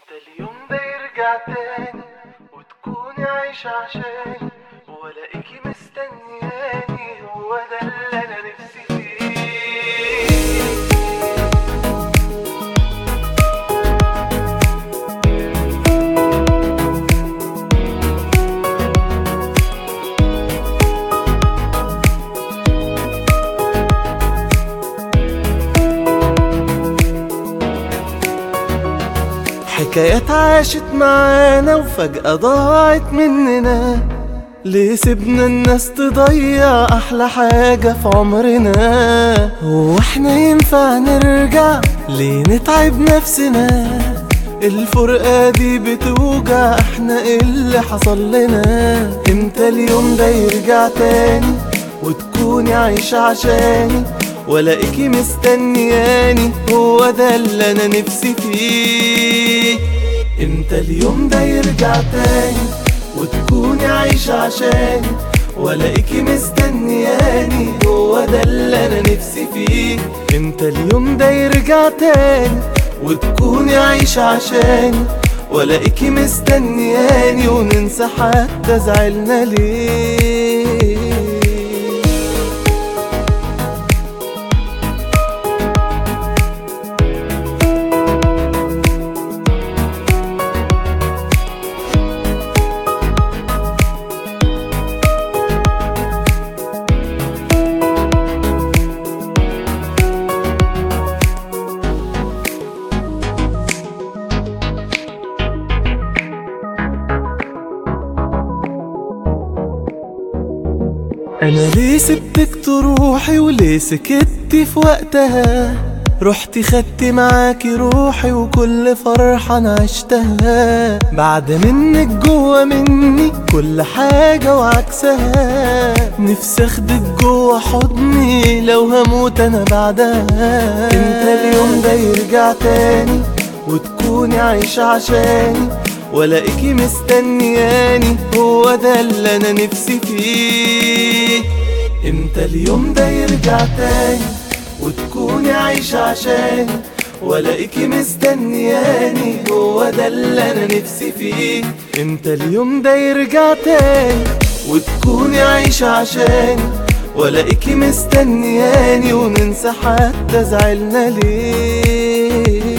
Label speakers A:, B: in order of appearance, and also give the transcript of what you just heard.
A: امتى اليوم ده يرجع تاني وتكوني عايشة عشاني والاقيكي مستنياني هو ده اللي انا نفسي فيه حكايات عاشت معانا وفجأة ضاعت مننا ليه سيبنا الناس تضيع أحلى حاجة في عمرنا هو احنا ينفع نرجع ليه نتعب نفسنا الفرقة دي بتوجع احنا ايه اللي حصل لنا امتى اليوم ده يرجع تاني وتكوني عايشة عشاني ولاقيكي مستنياني هو ده اللي انا نفسي فيه امتى اليوم ده يرجع تاني وتكوني عايشة عشاني ولاقيكي مستنياني هو ده اللي انا نفسي فيه امتى اليوم ده يرجع تاني وتكوني عايشة عشاني ولاقيكي مستنياني وننسى حتى زعلنا ليه انا ليه سبتك تروحي وليه سكتي في وقتها رحتي خدتي معاكي روحي وكل فرحة انا عشتها بعد منك جوا مني كل حاجة وعكسها نفسي اخدك جوا حضني لو هموت انا بعدها امتى اليوم ده يرجع تاني وتكوني عايشة عشاني ولاقيكي مستنياني هو ده اللي انا نفسي فيه امتى اليوم ده يرجع تاني وتكوني عايشة عشاني ولاقيكي مستنياني هو ده اللي انا نفسي فيه امتى اليوم ده يرجع تاني وتكوني عايشة عشاني ولاقيكي مستنياني وننسى حتى زعلنا ليه